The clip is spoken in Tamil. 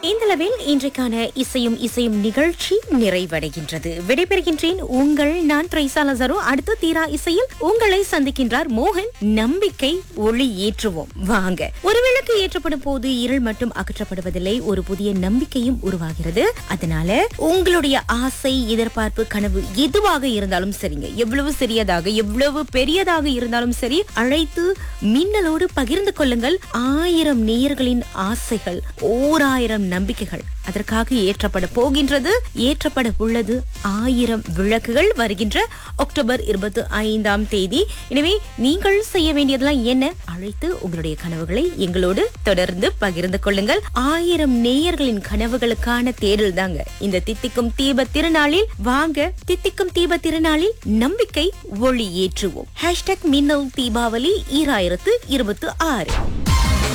இந்தளவில் இன்றைக்கான இசையும் இசையும் நிகழ்ச்சி நிறைவடைகின்றது விடைபெறுகின்றேன் உங்கள் நான் த்ரைசா லசரு அடுத்த தீரா இசையில் உங்களை சந்திக்கின்றார் மோகன் நம்பிக்கை ஒளி ஏற்றுவோம் வாங்க ஒரு விளக்கு ஏற்றப்படும் போது இருள் மட்டும் அகற்றப்படுவதில்லை ஒரு புதிய நம்பிக்கையும் உருவாகிறது அதனால உங்களுடைய ஆசை எதிர்பார்ப்பு கனவு எதுவாக இருந்தாலும் சரிங்க எவ்வளவு சிறியதாக எவ்வளவு பெரியதாக இருந்தாலும் சரி அழைத்து மின்னலோடு பகிர்ந்து கொள்ளுங்கள் ஆயிரம் நேயர்களின் ஆசைகள் ஓர் ஆயிரம் நம்பிக்கைகள் அதற்காக ஏற்றப்பட போகின்றது ஏற்றப்பட உள்ளது ஆயிரம் விளக்குகள் வருகின்ற அக்டோபர் இருபத்தி ஐந்தாம் தேதி எனவே நீங்கள் செய்ய வேண்டியதெல்லாம் என்ன அழைத்து உங்களுடைய கனவுகளை எங்களோடு தொடர்ந்து பகிர்ந்து கொள்ளுங்கள் ஆயிரம் நேயர்களின் கனவுகளுக்கான தேடல் தாங்க இந்த தித்திக்கும் தீப திருநாளில் வாங்க தித்திக்கும் தீப திருநாளில் நம்பிக்கை ஒளி ஏற்றுவோம் ஹேஷ்டாக் மின்னல் தீபாவளி ஈராயிரத்து இருபத்தி ஆறு